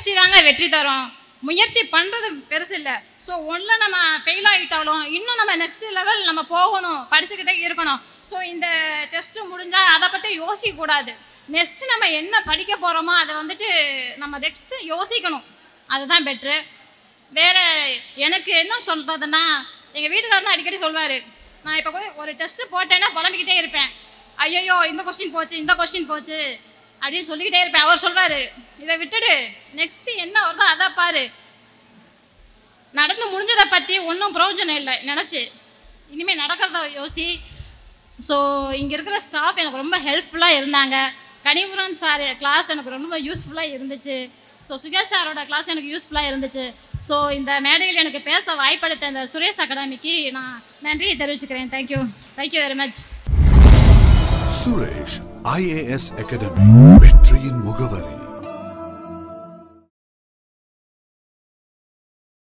முயற்சி தாங்க வெற்றி தரும் முயற்சி பண்ணுறது பெருசு இல்லை ஸோ ஒன்றில் நம்ம ஃபெயில் ஆகிட்டாலும் இன்னும் நம்ம நெக்ஸ்ட் லெவல் நம்ம போகணும் படிச்சுக்கிட்டே இருக்கணும் ஸோ இந்த டெஸ்ட்டு முடிஞ்சால் அதை பற்றி யோசிக்கக்கூடாது நெக்ஸ்ட் நம்ம என்ன படிக்க போகிறோமோ அதை வந்துட்டு நம்ம நெக்ஸ்ட்டு யோசிக்கணும் அதுதான் பெட்ரு வேற எனக்கு என்ன சொல்கிறதுன்னா எங்கள் வீட்டுக்காரனா அடிக்கடி சொல்வார் நான் இப்போ போய் ஒரு டெஸ்ட்டு போட்டேன்னா புலம்பிக்கிட்டே இருப்பேன் ஐயோ இந்த கொஸ்டின் போச்சு இந்த கொஸ்டின் போச்சு அப்படின்னு சொல்லிக்கிட்டே இருப்பேன் அவர் சொல்வார் இதை விட்டுடு நெக்ஸ்ட் என்ன வருதோ அதை பாரு நடந்து முடிஞ்சதை பற்றி ஒன்றும் பிரயோஜனம் இல்லை நினச்சி இனிமேல் நடக்கிறத யோசி ஸோ இங்கே இருக்கிற ஸ்டாஃப் எனக்கு ரொம்ப ஹெல்ப்ஃபுல்லாக இருந்தாங்க கனிபுரன் சார் கிளாஸ் எனக்கு ரொம்ப யூஸ்ஃபுல்லாக இருந்துச்சு ஸோ சுகேஷ் சாரோட கிளாஸ் எனக்கு யூஸ்ஃபுல்லாக இருந்துச்சு ஸோ இந்த மேடையில் எனக்கு பேச வாய்ப்பளித்த இந்த சுரேஷ் அகாடமிக்கு நான் நன்றியை தெரிவிச்சுக்கிறேன் thank you thank you very much Suresh IAS academy வெற்றியின் முகவரி